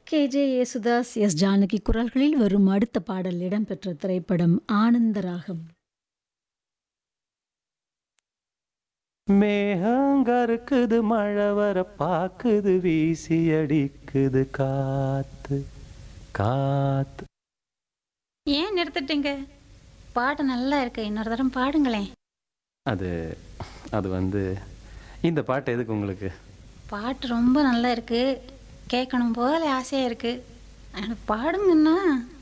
K J Yesudas S Janaki குரல்களில் வரும் அடுத்த பாடல் இடம்பெற்ற திரைப்படம் ஆனந்தராகம் மேகங்கருக்குது மழை வர பாக்குது வீசி அடிக்குது காத்து காத்து ஏன் நிறுத்திட்டீங்க பாட்டு நல்லா இருக்கு இன்னொரு தரம் பாடுங்களேன் அது அது வந்து இந்த பாட்டு எதுக்கு உங்களுக்கு பாட்டு ரொம்ப நல்லா இருக்கு கேட்கணும் போல ஆசையா இருக்கு எனக்கு பாடுங்கன்னா